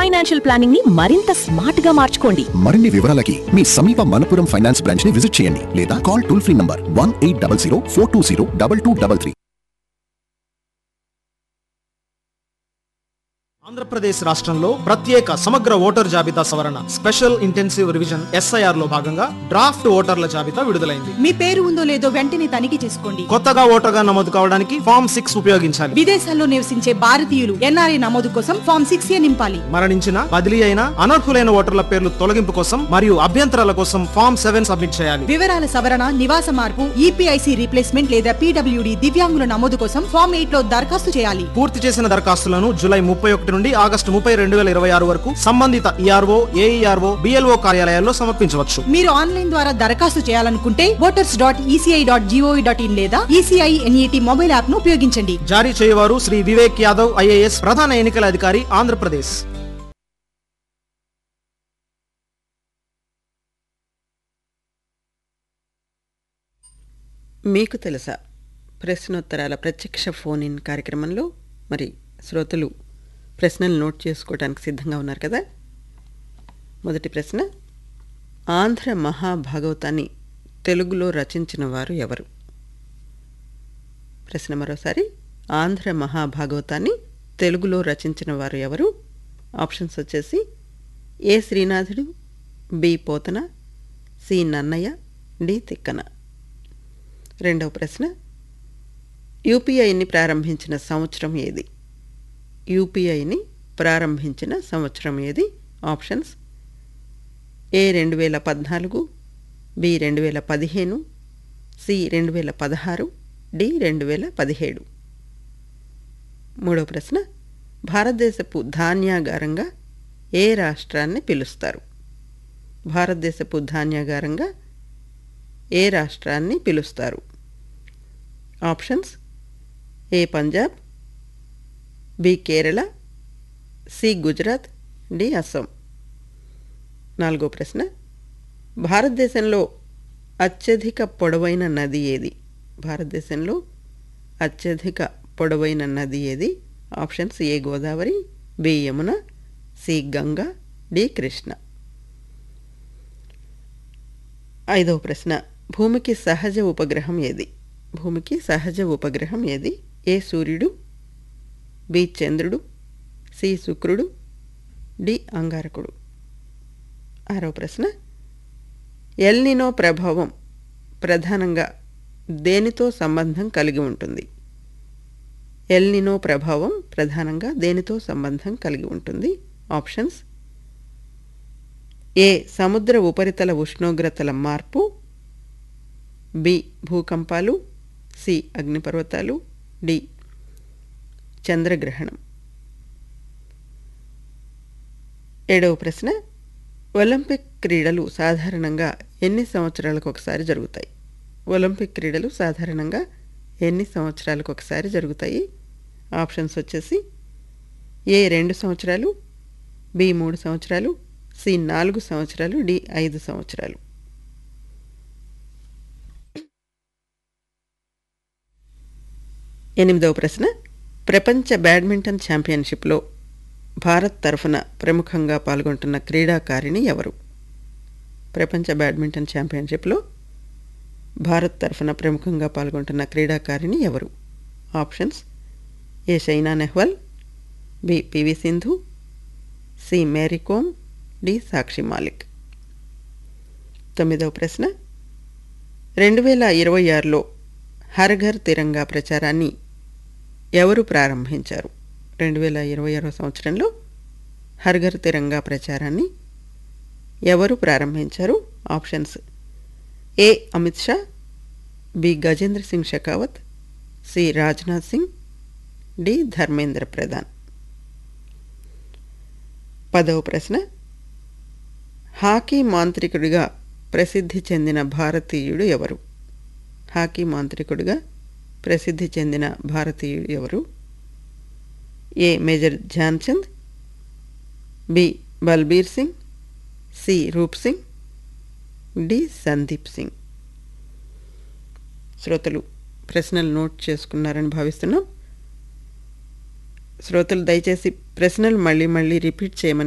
financial planning ని మరింత smart గా మార్చుకోండి మరిన్ని వివరాలకి మీ సమీప మనపురం ఫైనాన్స్ బ్రాంచ్ ని విజిట్ చేయండి లేదా call toll free number one eight double zero four two zero double two double three Andhra Pradesh రాష్ట్రంలో ప్రత్యేక సమగ్ర ఓటర్ జాబితా సవరణ స్పెషల్ ఇంటెన్సివ్ రివిజన్ ఎస్ఐఆర్ లో భాగంగా డ్రాఫ్ట్ ఓటర్ల జాబితా విడుదలైంది మీ పేరు ఉందో లేదో వెంటనే తనిఖీ చేసుకోండి కొత్తగా ఓటర్గా నమోదు కావడానికి ఫామ్ సిక్స్ ఉపయోగించాలి విదేశాల్లో నివసించే భారతీయులు ఎన్ఆర్ఐ నమోదు కోసం ఫామ్ సిక్స్ ఏ నింపాలి మరణించిన బదిలీ అయిన అనర్హులైన ఓటర్ల పేర్లు తొలగింపు కోసం మరియు అభ్యంతరాల కోసం ఫామ్ సెవెన్ సబ్మిట్ చేయాలి వివరాల సవరణ నివాస మార్పు ఈపీఐసి రీప్లేస్మెంట్ లేదా పీడబ్ల్యూడి దివ్యాంగుల నమోదు కోసం ఫామ్ ఎయిట్ లో దరఖాస్తు చేయాలి పూర్తి చేసిన దరఖాస్తులను జూలై ముప్పై ఒకటి నుండి ఆగస్టు ముప్పై రెండు వేల ఇరవై ఆరు వరకు సంబంధిత ఈఆర్ఓ ఏఈఆర్ఓ బిఎల్ఓ కార్యాలయాల్లో సమర్పించవచ్చు మీరు ఆన్లైన్ ద్వారా దరఖాస్తు చేయాలనుకుంటే voters dot ECI dot GOV dot in లేదా ఈసీఐ ఎన్ఈటి మొబైల్ యాప్ ను ఉపయోగించండి జారీ చేయవారు శ్రీ వివేక్ యాదవ్ ఐఏఎస్ ప్రధాన ఎన్నికల అధికారి ఆంధ్రప్రదేశ్ మీకు తెలుసా ప్రశ్నోత్తరాల ప్రత్యక్ష ఫోన్ ఇన్ కార్యక్రమంలో మరి శ్రోతలు ప్రశ్నలు నోట్ చేసుకోవడానికి సిద్ధంగా ఉన్నారు కదా మొదటి ప్రశ్న ఆంధ్ర మహాభాగవతాన్ని తెలుగులో రచించిన వారు ఎవరు ప్రశ్న మరోసారి ఆంధ్ర మహాభాగవతాన్ని తెలుగులో రచించిన వారు ఎవరు ఆప్షన్స్ వచ్చేసి A Srinathudu B Potana C Nannaya D Tikkana రెండవ ప్రశ్న యూపీఐని ప్రారంభించిన సంవత్సరం ఏది యూపీఐని ప్రారంభించిన సంవత్సరం ఏది ఆప్షన్స్ ఏ రెండు వేల పద్నాలుగు బి రెండు వేల పదిహేను సి రెండు వేల పదహారు డి రెండు వేల పదిహేడు మూడవ ప్రశ్న భారతదేశపు ధాన్యాగారంగా ఏ రాష్ట్రాన్ని పిలుస్తారు భారతదేశపు ధాన్యాగారంగా ఏ రాష్ట్రాన్ని పిలుస్తారు options A Punjab B Kerala C Gujarat D Assam నాలుగో ప్రశ్న భారతదేశంలో అత్యధిక పొడవైన నది ఏది భారతదేశంలో అత్యధిక పొడవైన నది ఏది options A Godavari B Yamuna C Ganga D Krishna ఐదవ ప్రశ్న భూమికి సహజ ఉపగ్రహం ఏది భూమికి సహజ ఉపగ్రహం ఏది ఏ సూర్యుడు బి చంద్రుడు సి శుక్రుడు డి అంగారకుడు ఆరవ ప్రశ్న ఎల్నినో ప్రభావం ప్రధానంగా దేనితో సంబంధం కలిగి ఉంటుంది ఎల్నినో ప్రభావం ప్రధానంగా దేనితో సంబంధం కలిగి ఉంటుంది ఆప్షన్స్ ఏ సముద్ర ఉపరితల ఉష్ణోగ్రతల మార్పు బి భూకంపాలు సి అగ్నిపర్వతాలు డి చంద్రగ్రహణం ఏడవ ప్రశ్న ఒలింపిక్ క్రీడలు సాధారణంగా ఎన్ని సంవత్సరాలకు ఒకసారి జరుగుతాయి ఒలింపిక్ క్రీడలు సాధారణంగా ఎన్ని సంవత్సరాలకు ఒకసారి జరుగుతాయి ఆప్షన్స్ వచ్చేసి ఏ రెండు సంవత్సరాలు బి మూడు సంవత్సరాలు సి నాలుగు సంవత్సరాలు డి ఐదు సంవత్సరాలు ఎనిమిదవ ప్రశ్న ప్రపంచ బ్యాడ్మింటన్ ఛాంపియన్షిప్లో భారత్ తరఫున ప్రముఖంగా పాల్గొంటున్న క్రీడాకారిణి ఎవరు ప్రపంచ బ్యాడ్మింటన్ ఛాంపియన్షిప్లో భారత్ తరఫున ప్రముఖంగా పాల్గొంటున్న క్రీడాకారిణి ఎవరు options A Saina Nehwal B P V Sindhu C Mary Kom D Sakshi Malik తొమ్మిదవ ప్రశ్న రెండు వేల ఇరవై ఆరులో హర్ ఘర్ తిరంగా ప్రచారాన్ని ఎవరు ప్రారంభించారు రెండు వేల ఇరవై ఆరో సంవత్సరంలో హర్ ఘర్ తిరంగా ప్రచారాన్ని ఎవరు ప్రారంభించారు options A Amit Shah B Gajendra Singh Shekhawat C Rajnath Singh D Dharmendra Pradhan పదవ ప్రశ్న హాకీ మాంత్రికుడిగా ప్రసిద్ధి చెందిన భారతీయుడు ఎవరు హాకీ మాంత్రికుడిగా ప్రసిద్ధి చెందిన భారతీయుడు ఎవరు A major Dhyan Chand B Balbir Singh C Roop Singh D Sandeep Singh శ్రోతలు ప్రశ్నలు నోట్ చేసుకున్నారని భావిస్తున్నాం శ్రోతలు దయచేసి ప్రశ్నలు మళ్ళీ మళ్ళీ రిపీట్ చేయమని